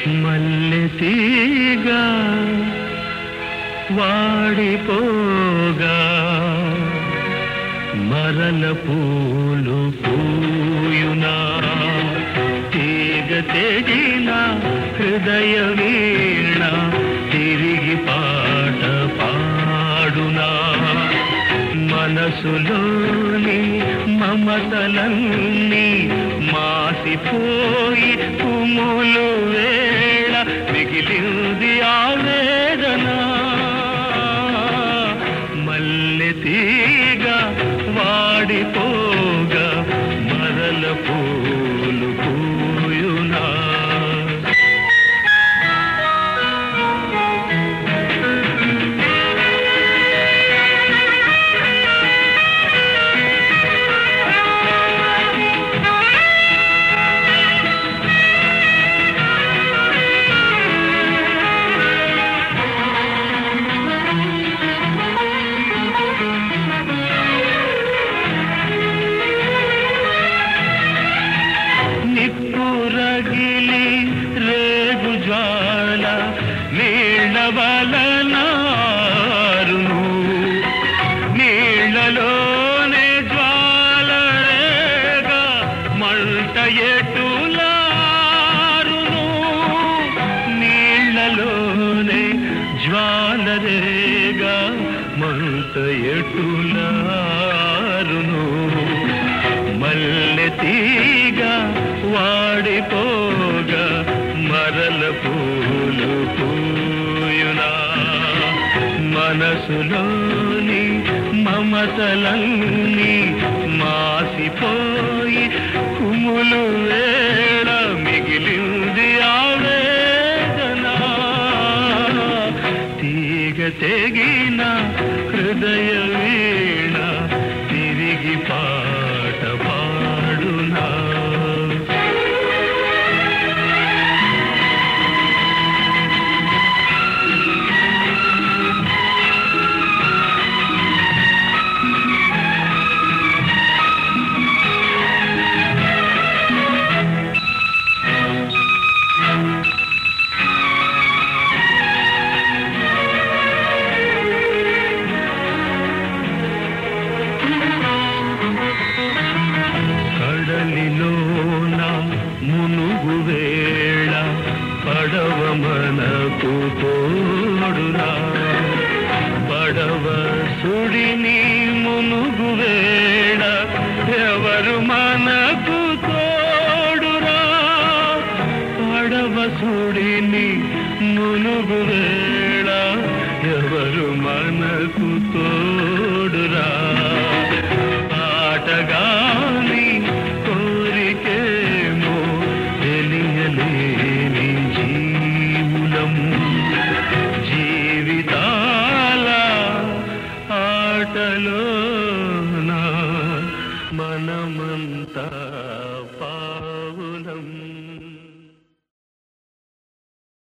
మల్లె తీగ వాడిపోగా మరల పూలు పూయునా తీగ తెగిన హృదయ వీణ తిరిగి పాట పాడునా మనసులోని మమతలన్నీ మాసిపోయి కుములు వేళ మిగిలింది ఆవేదన మల్లె తీగ వాడిపోగా మరల పూలు పూయునా నిప్పురగిలి రేగు జ్వాల నీళ్ళ వలనారును నీళ్ళలోనే జ్వాల రేగా మంట ఎటులారును నీళ్ళలోనే జ్వాల రేగా మంట ఎటులారును మల్లె తీగ వాడిపోగా మరల పూలు పూయునా మనసులోని మమతలన్నీ మాసిపోయి కుములు వేళ మిగిలింది ఆవేదన తీగ తెగిన హృదయ వీణ తిరిగి పాట పాడునా కడలిలోన మునుగు వేళ పడవ మనకు తోడురా పడవ సుడిని మునుగు వేళ ఎవరు మనకు తోడురా పడవ సుడిని మునుగు వేళ ఎవరు మనకు తోడురా ఆటగాని కోరికేమో తెలియలేని జీవులం జీవితాల ఆటలోన మనమంతా